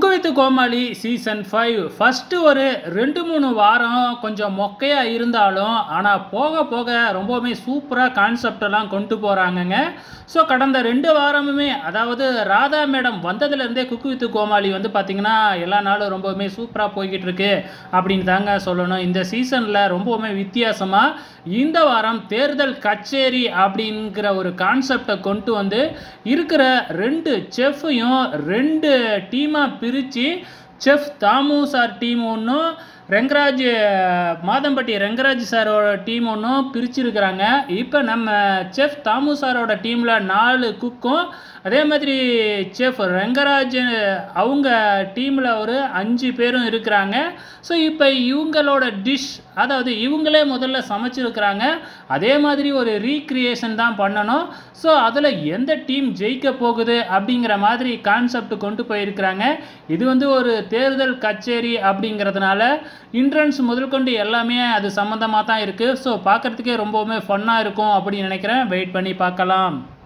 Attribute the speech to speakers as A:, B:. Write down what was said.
A: cook with Comali season five first ஒரு ரெண்டு மூணு வாரம் கொஞ்சம் மொக்கையாக இருந்தாலும் ஆனால் போக போக ரொம்பவுமே சூப்பராக கான்செப்டெல்லாம் கொண்டு போகிறாங்கங்க ஸோ கடந்த ரெண்டு வாரமுமே அதாவது ராதா மேடம் வந்ததுலேருந்தே குக்கு வித் கோமாளி வந்து பார்த்திங்கன்னா எல்லா நாளும் ரொம்பவுமே சூப்பராக போய்கிட்டு இருக்கு அப்படின்னு தாங்க சொல்லணும் இந்த சீசனில் ரொம்பவுமே வித்தியாசமாக இந்த வாரம் தேர்தல் கச்சேரி அப்படிங்கிற ஒரு கான்செப்டை கொண்டு வந்து இருக்கிற ரெண்டு செஃப்பையும் ரெண்டு டீமாக பிரித்து செஃப் தாமு சார் டீம் ஒன்றும் ரெங்கராஜ் மாதம்பட்டி ரெங்கராஜ் சாரோட டீம் ஒன்றும் பிரிச்சிருக்கிறாங்க இப்போ நம்ம செஃப் தாமு சாரோட டீமில் நாலு குக்கும் அதே மாதிரி செஃப் ரெங்கராஜ் அவங்க டீமில் ஒரு அஞ்சு பேரும் இருக்கிறாங்க ஸோ இப்போ இவங்களோட டிஷ் அதாவது இவங்களே முதல்ல சமைச்சிருக்கிறாங்க அதே மாதிரி ஒரு ரீக்ரியேஷன் தான் பண்ணணும் ஸோ அதில் எந்த டீம் ஜெயிக்க போகுது அப்படிங்கிற மாதிரி கான்செப்ட் கொண்டு போயிருக்கிறாங்க இது வந்து ஒரு தேர்தல் கச்சேரி அப்படிங்கிறதுனால இன்ட்ரன்ஸ் முதல் கொண்டு எல்லாமே அது சம்மந்தமாக தான் இருக்குது ஸோ பார்க்குறதுக்கே ரொம்பவுமே ஃபன்னாக இருக்கும் அப்படின்னு நினைக்கிறேன் வெயிட் பண்ணி பார்க்கலாம்